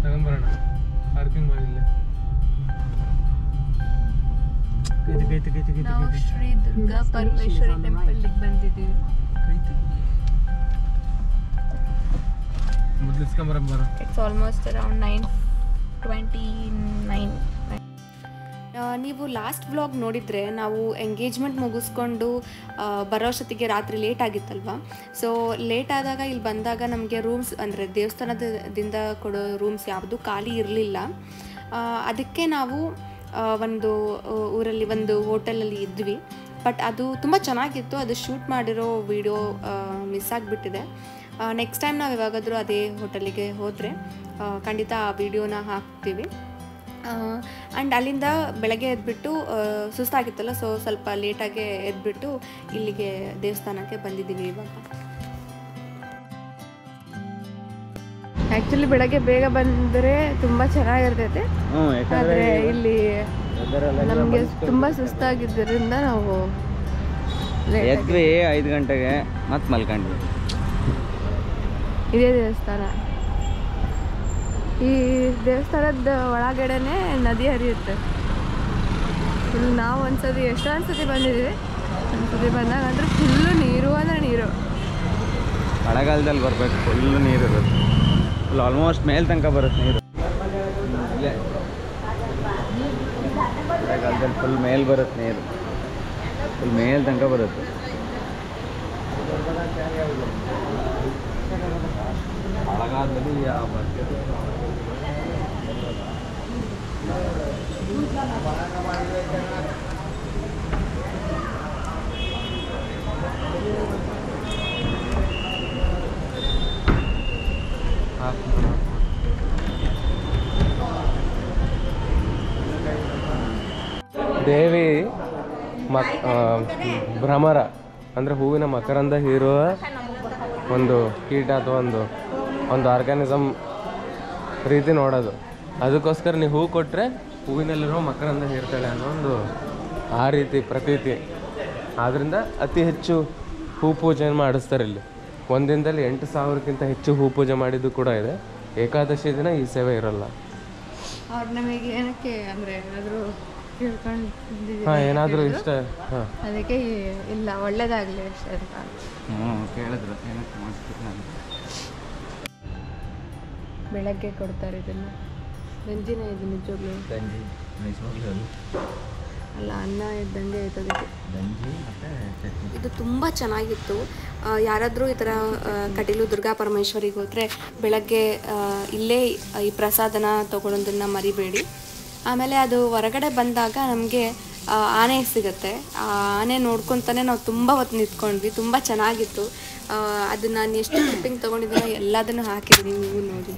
ತಗೊಂಬರೋಣ parking ಮಾಡಿಲ್ಲ ಕೈತೆ ಕೈತೆ ಕೈತೆ ಕೈತೆ ನಾವು ಕೈತೆ ಶ್ರೀ ದುರ್ಗಾ ಪರಮೇಶ್ವರಿ ಟೆಂಪಲ್ಗೆ ಬಂದಿದ್ದೀವಿ ಮೊದ್ಲು ಇಸ್ಕೊಂಬರಂ ಬರೋ it's almost around nine twenty nine ನೀವು ಲಾಸ್ಟ್ ವ್ಲಾಗ್ ನೋಡಿದರೆ ನಾವು ಎಂಗೇಜ್ಮೆಂಟ್ ಮುಗಿಸ್ಕೊಂಡು ಆ, ಬರೋಷ್ಟೊತ್ತಿಗೆ ರಾತ್ರಿ ಲೇಟ್ ಆಗಿತ್ತಲ್ವ ಸೊ ಲೇಟ್ ಆದಾಗ ಇಲ್ಲಿ ಬಂದಾಗ ನಮಗೆ ರೂಮ್ಸ್ ಅಂದರೆ ದೇವಸ್ಥಾನದಿಂದ ಕೊಡೋ ರೂಮ್ಸ್ ಯಾವುದು ಖಾಲಿ ಇರಲಿಲ್ಲ ಅದಕ್ಕೆ ನಾವು ಆ, ಒಂದು ಆ, ಊರಲ್ಲಿ ಒಂದು ಹೋಟೆಲಲ್ಲಿ ಇದ್ವಿ ಬಟ್ ಅದು ತುಂಬ ಚೆನ್ನಾಗಿತ್ತು ಅದು ಶೂಟ್ ಮಾಡಿರೋ ವಿಡಿಯೋ ಮಿಸ್ ಆಗಿಬಿಟ್ಟಿದೆ ನೆಕ್ಸ್ಟ್ ಟೈಮ್ ನಾವು ಯಾವಾಗಾದರೂ ಅದೇ ಹೋಟೆಲಿಗೆ ಹೋದರೆ ಖಂಡಿತ ಆ ವಿಡಿಯೋನ ಹಾಕ್ತೀವಿ ಆ್ಯಂಡ್ ಅಲ್ಲಿಂದ ಬೆಳಗ್ಗೆ ಎದ್ಬಿಟ್ಟು ಆ, ಸುಸ್ತಾಗಿತ್ತಲ್ಲ ಸೊ ಸ್ವಲ್ಪ ಲೇಟಾಗೆ ಎದ್ಬಿಟ್ಟು ಇಲ್ಲಿಗೆ ದೇವಸ್ಥಾನಕ್ಕೆ ಬಂದಿದ್ದೀವಿ ಇವಾಗ ಆ್ಯಕ್ಚುಲಿ ಬೆಳಗ್ಗೆ ಬೇಗ ಬಂದರೆ ತುಂಬ ಚೆನ್ನಾಗಿರ್ತೈತೆ ಹ್ಞೂ ಆದರೆ ಯಾಕಂದ್ರೆ ಇಲ್ಲಿ ನಮಗೆ ತುಂಬ ಸುಸ್ತಾಗಿದ್ದರಿಂದ ನಾವು late ಆಗಿ- ಎದ್ವಿ ಐದು ಗಂಟೆಗೆ ಮತ್ತೆ ಮಲ್ಕೊಂಡ್ವಿ ಇದೇ ದೇವಸ್ಥಾನ ಈ ದೇವಸ್ಥಾನದ ಒಳಗಡೆನೆ ನದಿ ಹರಿಯುತ್ತೆ ಇಲ್ಲಿ ನಾವು ಒಂದ್ಸತಿ ಎಷ್ಟೊಂದು ಸತಿ ಬಂದಿದ್ದೀವಿ ಒಂದ್ಸತಿ ಬಂದಾಗ ಅಂದ್ರೆ ಫುಲ್ಲು ನೀರು ಅಂದ್ರೆ ನೀರು ಮಳೆಗಾಲದಲ್ಲಿ ಬರ್ಬೇಕು ಫುಲ್ ನೀರು ಇರುತ್ತೆ ಫುಲ್ ಆಲ್ಮೋಸ್ಟ್ ಮೇಲ್ ತನಕ ಬರುತ್ತೆ ನೀರು ಇಲ್ಲೇ ಮಳೆಗಾಲದಲ್ಲಿ ಫುಲ್ ಮೇಲ್ ಬರುತ್ತೆ ನೀರು ಫುಲ್ ಮೇಲ್ ತನಕ ಬರುತ್ತೆ ಮಳೆಗಾಲದಲ್ಲಿ ಯಾವ ದೇವಿ ಮಕ್ ಆ, ಭ್ರಮರ ಅಂದರೆ ಹೂವಿನ ಮಕರಂದ ಹೀರುವ ಒಂದು ಕೀಟ ಅಥವಾ ಒಂದು ಒಂದು ಆರ್ಗಾನಿಸಮ್ ರೀತಿ ನೋಡೋದು ಅದಕ್ಕೋಸ್ಕರ ನೀವು ಹೂ ಕೊಟ್ಟರೆ ಹೂವಿನಲ್ಲಿರೋ ಮಕರಂದ ಹೀರ್ತಾಳೆ ಅನ್ನೋ ಒಂದು ಆ ರೀತಿ ಪ್ರತೀತಿ ಆದ್ದರಿಂದ ಅತಿ ಹೆಚ್ಚು ಹೂ ಪೂಜೆಯನ್ನು ಮಾಡಿಸ್ತಾರೆ ಇಲ್ಲಿ ಒಂದಿನದಲ್ಲಿ ಎಂಟು ಸಾವಿರಕ್ಕಿಂತ ಹೆಚ್ಚು ಹೂ ಪೂಜೆ ಮಾಡಿದ್ದು ಕೂಡ ಇದೆ ಏಕಾದಶಿ ದಿನ ಈ ಸೇವೆ ಇರಲ್ಲ ಅವ್ರು ನಮಗೆ ಏನಕ್ಕೆ ಅಂದರೆ ಏನಾದರೂ ಕೇಳ್ಕೊಂಡು ಹಾಂ ಏನಾದರೂ ಇಷ್ಟ ಹಾಂ ಅದಕ್ಕೆ ಇಲ್ಲ ಒಳ್ಳೇದಾಗಲಿ ಅಷ್ಟೇ ಅಂತ ಹ್ಞೂ ಕೇಳಿದ್ರು ಏನಕ್ಕೆ ಮಾಡ್ತೀರಿ ನಾನು ಬೆಳಗ್ಗೆ ಕೊಡ್ತಾರೆ ಇದನ್ನು ಗಂಜಿನ ಇದು ನಿಜವಾಗ್ಲೂ ಗಂಜಿ ನಿಜವಾಗ್ಲೂ ಅಲ್ಲ ಅನ್ನ ಇದ್ದಂಗೆ ಐತದಕ್ಕೆ ಗಂಜಿ ಮತ್ತು ಚಟ್ನಿ ಇದು ತುಂಬ ಚೆನ್ನಾಗಿತ್ತು ಆ, ಯಾರಾದರೂ ಈ ಥರ ಆ, ಕಟೀಲು ದುರ್ಗಾ ಪರಮೇಶ್ವರಿಗೆ ಹೋದರೆ ಬೆಳಗ್ಗೆ ಆ, ಇಲ್ಲೇ ಈ ಪ್ರಸಾದನ ತೊಗೊಳೋದನ್ನು ಮರಿಬೇಡಿ ಆಮೇಲೆ ಅದು ಹೊರಗಡೆ ಬಂದಾಗ ನಮಗೆ ಆನೆ ಸಿಗುತ್ತೆ ಆ ಆನೆ ನೋಡ್ಕೊತಾನೆ ನಾವು ತುಂಬ ಹೊತ್ತು ನಿಂತ್ಕೊಂಡ್ವಿ ತುಂಬ ಚೆನ್ನಾಗಿತ್ತು ಆ, ಅದು ನಾನು ಎಷ್ಟು ಕ್ಲಿಪ್ಪಿಂಗ್ ತೊಗೊಂಡಿದ್ದೀನೋ ಎಲ್ಲದನ್ನು ಹಾಕಿದ್ದೀನಿ ನೀವು ನೋಡಿ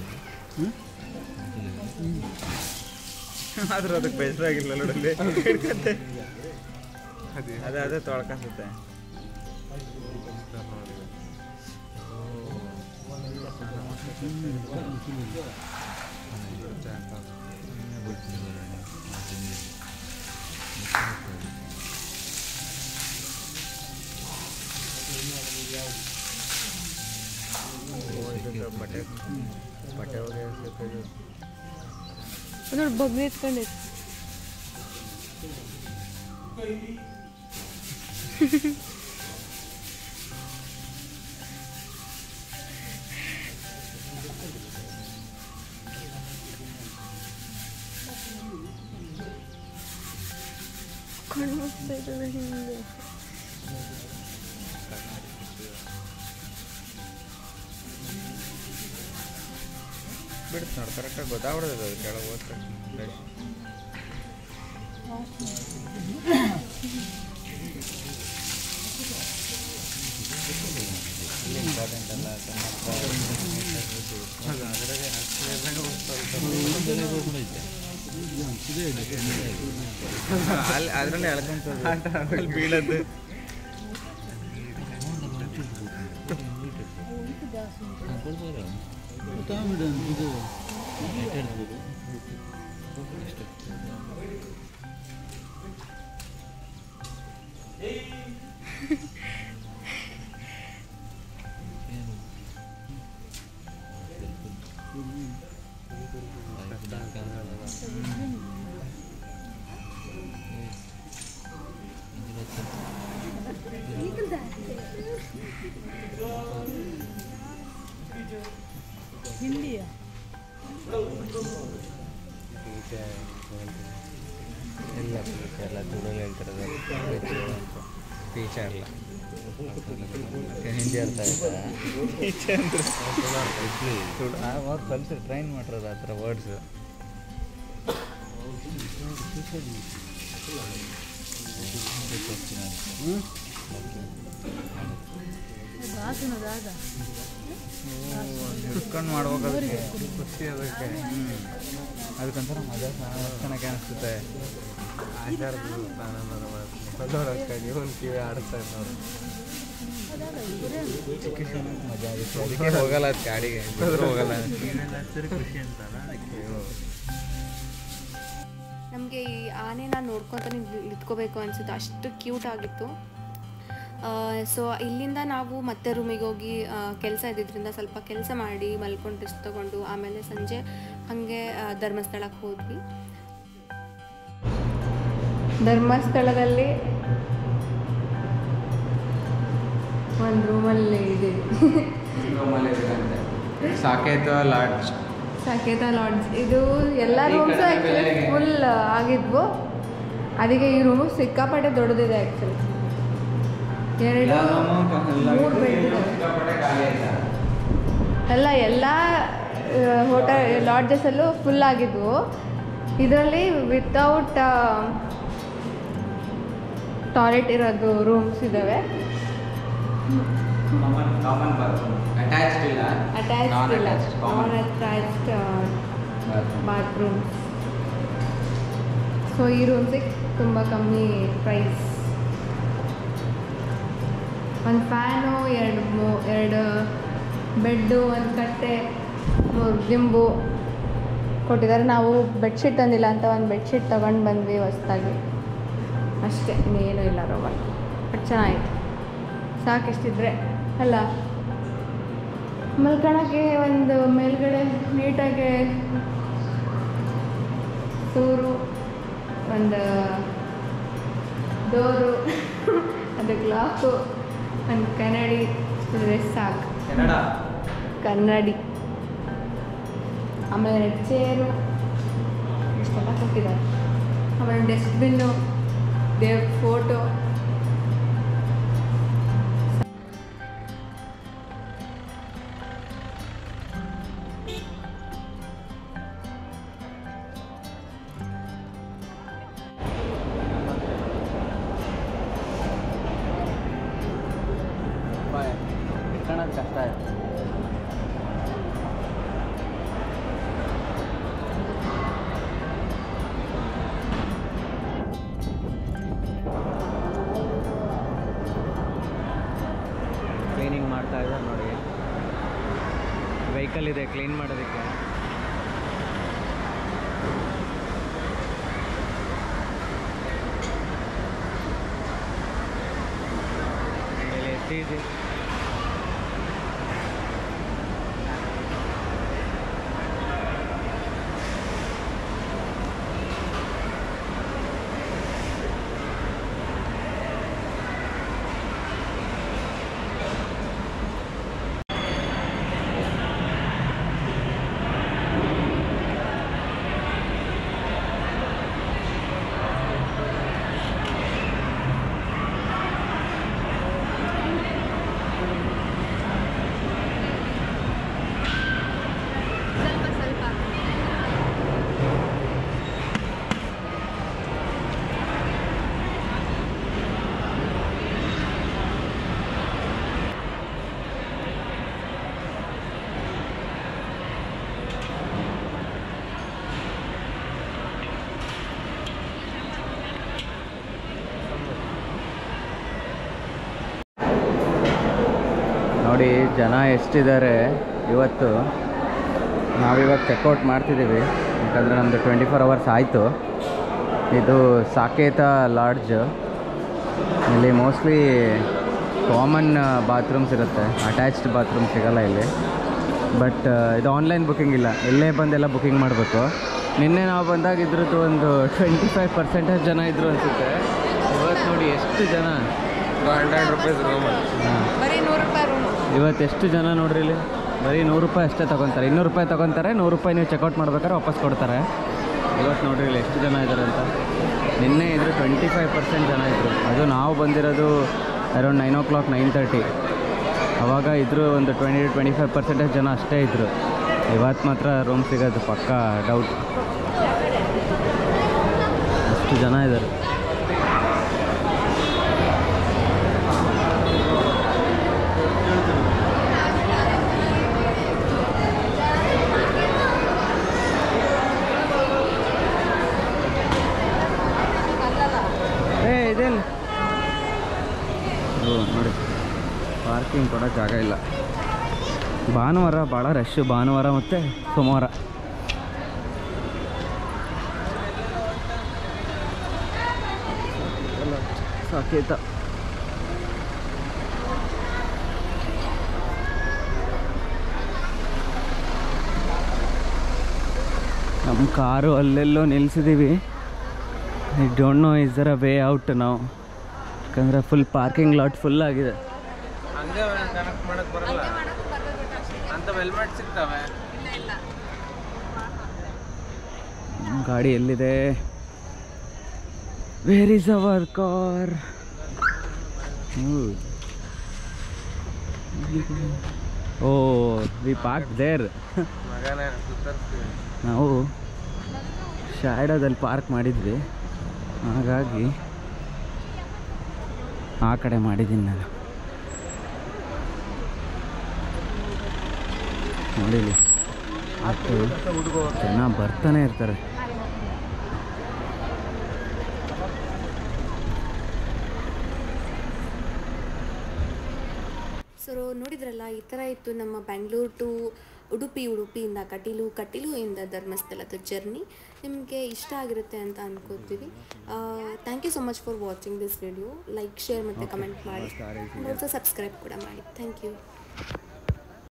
ಆದ್ರೂ ಅದಕ್ಕೆ ಬೇಸರ ಆಗಿಲ್ಲ ನೋಡಲ್ಲಿ ಹಿಡ್ಕತ್ತೆ ಅದೇ ಅದೇ ತೊಳ್ಕನ್ಸುತ್ತೆ ಬಟ್ಟೆ ಬಟ್ಟೆ ಹೋಗಿ ನೋಡಿ ಬಗ್ಗಿ ಇಟ್ಕೊಂಡಿತ್ತು ಕಣ್ಣು ಮುಚ್ತಾ ಇದ್ದಾವೆ ಹಿಂಗೆ ಬಿಡುತ್ತೆ ನೋಡಿ ಕರೆಕ್ಟಾಗಿ ಗೊತ್ತಾಗ್ಬಿಡ್ತದೆ ಅದು ಕೆಳಗೆ ಹೋದ ತಕ್ಷಣ ಫ್ರೆಶ್ ಇಂಪಾರ್ಟೆಂಟ್ ಅಲ್ಲ ಅಲ್ಲಿ ಅದರಲ್ಲೇ ಎಳ್ಕೊಂತದ್ದು ಅಲ್ಲಿ ಬೀಳದ್ದು ಇಲ್ಲ ಪೀಚ ಎಲ್ಲ ತುಳುಲ್ಲಿ ಹೇಳ್ತಿರೋದು ಪೀಚ ಅಲ್ಲ ಹಿಂದಿ ಅರ್ಥ ಆಯ್ತಾ ಅವ್ರು ಕಲಿಸಿ ಟ್ರೈನ್ ಮಾಡಿರೋದು ಆ ಥರ ವರ್ಡ್ಸ್ ಹಿಡ್ಕೊಂಡು ಮಾಡ್ಬೇಕು ಅದಕ್ಕೆ ಖುಷಿ ಅದಕ್ಕೆ ಹ್ಞೂ ಅದಕ್ಕೊಂಥರ ಮಜಾ ಚೆನ್ನಾಗಿ ಅನಿಸುತ್ತೆ ಆಚಾರದ ಸ್ನಾನ ಮಾಡೋದಕ್ಕೆ ಇವನ್ ಕಿವಿ ಆಡಿಸ್ತಾ ಇದ್ದವ್ರು ಮಜಾ ಆಗುತ್ತೆ ಅದಕ್ಕೆ ಹೋಗಲ್ಲ ಅದು ಗಾಡಿಗೆ ಬಿಟ್ರೆ ಹೋಗಲ್ಲ ಖುಷಿ ಅಂತಲ್ಲ ಅದಕ್ಕೆ ನಮಗೆ ಈ ಆನೆನ ನೋಡ್ಕೊತ ನಿಂತ್ಕೋಬೇಕು ಅನಿಸುತ್ತೆ ಅಷ್ಟು ಕ್ಯೂಟ್ ಆಗಿತ್ತು ಸೊ ಇಲ್ಲಿಂದ ನಾವು ಮತ್ತೆ ರೂಮಿಗೆ ಹೋಗಿ ಕೆಲಸ ಇದ್ದಿದ್ದರಿಂದ ಸ್ವಲ್ಪ ಕೆಲಸ ಮಾಡಿ ಮಲ್ಕೊಂಡು ರೆಸ್ಟ್ ತೊಗೊಂಡು ಆಮೇಲೆ ಸಂಜೆ ಹಾಗೆ ಆ, ಧರ್ಮಸ್ಥಳಕ್ಕೆ ಹೋದ್ವಿ ಧರ್ಮಸ್ಥಳದಲ್ಲಿ ಒಂದು ರೂಮಲ್ಲಿ ಇದೆ ಸಾಕೇತ ಲಾಡ್ಜ್ ಸಾಕೇತ ಲಾಡ್ಜ್ ಇದು ಎಲ್ಲ ರೂಮ್ಸು ಆ್ಯಕ್ಚುಲಿ ಫುಲ್ ಆಗಿದ್ವು ಅದಕ್ಕೆ ಈ ರೂಮು ಸಿಕ್ಕಾಪಟ್ಟೆ ದೊಡ್ಡದಿದೆ ಆ್ಯಕ್ಚುಲಿ ಎರಡು ಮೂರು ಬೆಡ್ ಇದೆ ಅಲ್ಲ ಎಲ್ಲ ಹೋಟೆಲ್ ಲಾಡ್ಜಸಲ್ಲೂ ಫುಲ್ ಆಗಿದ್ವು ಇದರಲ್ಲಿ ವಿತೌಟ್ ಟಾಯ್ಲೆಟ್ ಇರೋದು ರೂಮ್ಸ್ ಇದ್ದಾವೆ ಕಾಮನ್ ಬಾತ್ರೂಮ್ ಅಟ್ಯಾಚ್ಡ್ ಇಲ್ಲ ಅಟ್ಯಾಚ್ಡ್ ಇಲ್ಲ Non-attached, common. Non attached bathroom. Bathrooms so ಈ ರೂಮ್ಸಿಗೆ ತುಂಬ ಕಮ್ಮಿ ಪ್ರೈಸ್ ಒಂದು ಫ್ಯಾನು ಎರಡು ಮೂ ಎರಡು ಬೆಡ್ಡು ಒಂದು ಕಟ್ಟೆ ಮೂರು ದಿಂಬು ಕೊಟ್ಟಿದ್ದಾರೆ ನಾವು ಬೆಡ್ಶೀಟ್ ತಂದಿಲ್ಲ ಅಂತ ಒಂದು ಬೆಡ್ಶೀಟ್ ತೊಗೊಂಡು ಬಂದ್ವಿ ಹೊಸ್ದಾಗಿ ಅಷ್ಟೇ ಇನ್ನೇನು ಇಲ್ಲ ರೂಮಲ್ಲಿ ಬಟ್ ಚೆನ್ನಾಗಿತ್ತು ಸಾಕಿಷ್ಟಿದ್ರೆ ಅಲ್ಲ ಮಲ್ಕೊಳಕ್ಕೆ ಒಂದು ಮೇಲ್ಗಡೆ ನೀಟಾಗಿ ಸೂರು ಒಂದು ಡೋರು ಒಂದು ಗ್ಲಾಸು ಒಂದು ಕನ್ನಡಿ ಇದ್ರೆ ಸಾಕು ಕೆನಡಾ ಕನ್ನಡಿ ಆಮೇಲೆ ಎರಡು ಚೇರು ಇಷ್ಟೆಲ್ಲ ಕೊಟ್ಟಿದ್ದಾರೆ ಆಮೇಲೆ ಡಸ್ಟ್ಬಿನ್ನು ದೇವ್ರ ಫೋಟೋ ಇಟ್ಕೊಳಕ್ ಕಷ್ಟ ಆಯ್ತು ಕ್ಲೀನಿಂಗ್ ಮಾಡ್ತಾ ಇದ್ದಾರೆ ನೋಡಿ ವೆಹಿಕಲ್ ಇದೆ ಕ್ಲೀನ್ ಮಾಡೋದಕ್ಕೆ ಆಮೇಲೆ ಎತ್ತಿ ಇದೆ ಸ್ವಲ್ಪ ಸ್ವಲ್ಪ ನೋಡಿ ಜನ ಎಷ್ಟಿದ್ದಾರೆ ಇವತ್ತು ನಾವಿವಾಗ ಚೆಕ್ಔಟ್ ಮಾಡ್ತಿದ್ದೀವಿ ಯಾಕಂದರೆ ನಮ್ಮದು ಟ್ವೆಂಟಿ ಫೋರ್ ಅವರ್ಸ್ ಆಯಿತು ಇದು ಸಾಕೇತ ಲಾಡ್ಜ್ ಇಲ್ಲಿ ಮೋಸ್ಟ್ಲಿ ಕಾಮನ್ ಬಾತ್ರೂಮ್ಸ್ ಇರುತ್ತೆ ಅಟ್ಯಾಚ್ಡ್ ಬಾತ್ರೂಮ್ ಸಿಗಲ್ಲ ಇಲ್ಲಿ ಬಟ್ ಇದು ಆನ್ಲೈನ್ ಬುಕ್ಕಿಂಗ್ ಇಲ್ಲ ಇಲ್ಲೇ ಬಂದೆಲ್ಲ ಬುಕ್ಕಿಂಗ್ ಮಾಡಬೇಕು ನಿನ್ನೆ ನಾವು ಬಂದಾಗ ಇದ್ರದ್ದು ಒಂದು ಟ್ವೆಂಟಿ ಫೈವ್ ಪರ್ಸೆಂಟೇಜ್ ಜನ ಇದ್ರು ಅನಿಸುತ್ತೆ ಇವತ್ತು ನೋಡಿ ಎಷ್ಟು ಜನ ಹಂಡ್ರೆಡ್ ರುಪೀಸ್ ರೂಮ್ ಹಾಂ ಬರೀ ನೂರು ರೂಪಾಯಿ ರೂಮು ಇವತ್ತು ಎಷ್ಟು ಜನ ನೋಡ್ರಿ ಇಲ್ಲಿ ಬರೀ ನೂರು ರೂಪಾಯಿ ಅಷ್ಟೇ ತೊಗೊತಾರೆ ಇನ್ನೂರು ರೂಪಾಯಿ ತೊಗೊತಾರೆ ನೂರು ರೂಪಾಯಿ ನೀವು ಚೆಕ್ಔಟ್ ಮಾಡ್ಬೇಕಾದ್ರೆ ವಾಪಸ್ ಕೊಡ್ತಾರೆ ಇವತ್ತು ನೋಡ್ರಿ ಇಲ್ಲಿ ಎಷ್ಟು ಜನ ಇದ್ದಾರೆ ಅಂತ ನಿನ್ನೆ ಇದ್ರು ಟ್ವೆಂಟಿ ಫೈವ್ ಪರ್ಸೆಂಟ್ ಜನ ಇದ್ದರು ಅದು ನಾವು ಬಂದಿರೋದು around nine o'clock nine thirty ಅವಾಗ ಇದ್ರು ಒಂದು twenty to twenty five percentage ಜನ ಅಷ್ಟೇ ಇದ್ದರು ಇವತ್ತು ಮಾತ್ರ ರೂಮ್ ಸಿಗೋದು ಪಕ್ಕ ಡೌಟ್ ಅಷ್ಟು ಜನ ಇದ್ದಾರೆ ಏ ಇದೆಲ್ಲ ಓ ನೋಡಿ ಪಾರ್ಕಿಂಗ್ ಕೊಡೋ ಜಾಗ ಇಲ್ಲ ಭಾನುವಾರ ಭಾಳ ರಶ್ಶು ಭಾನುವಾರ ಮತ್ತು ಸೋಮವಾರ ಸಾಕೇತ ನಮ್ಮ ಕಾರು ಅಲ್ಲೆಲ್ಲೋ ನಿಲ್ಲಿಸಿದ್ದೀವಿ I don't know is there a way out ನಾವು ಯಾಕಂದರೆ ಫುಲ್ ಪಾರ್ಕಿಂಗ್ ಲಾಟ್ ಫುಲ್ ಆಗಿದೆ ಹಂಗೆ ಕನೆಕ್ಟ್ ಮಾಡಕ್ ಬರಲ್ಲ ಅಂತ ಹೆಲ್ಮೆಟ್ ಸಿಗ್ತವೆ ಗಾಡಿ ಎಲ್ಲಿದೆ where is our car oh we park there ಮಗನೇ ಸುತ್ತರಿಸ್ತೀವಿ ನಾವು ಶಾಯ್ಡಾದಲ್ಲಿ ಪಾರ್ಕ್ ಮಾಡಿದ್ವಿ ಹಾಗಾಗಿ ಆ ಕಡೆ ಮಾಡಿದ್ದೀನಿ ನಾನು ನೋಡಿಲಿ ಅಷ್ಟು ಜನ ಬರ್ತಾನೆ ಇರ್ತಾರೆ ಸೊ ನೋಡಿದ್ರಲ್ಲ ಈ ಥರ ಇತ್ತು ನಮ್ಮ ಬ್ಯಾಂಗ್ಳೂರ್ ಟು ಉಡುಪಿ ಉಡುಪಿಯಿಂದ ಕಟೀಲು ಕಟೀಲು ಇಂದ ಧರ್ಮಸ್ಥಳದ ಜರ್ನಿ ನಿಮಗೆ ಇಷ್ಟ ಆಗಿರುತ್ತೆ ಅಂತ ಅನ್ಕೋತೀವಿ thank you so much for watching this video like share ಮತ್ತು ಕಮೆಂಟ್ ಮಾಡಿ ಆಲ್ಸೋ ಸಬ್ಸ್ಕ್ರೈಬ್ ಕೂಡ ಮಾಡಿ ಥ್ಯಾಂಕ್ ಯು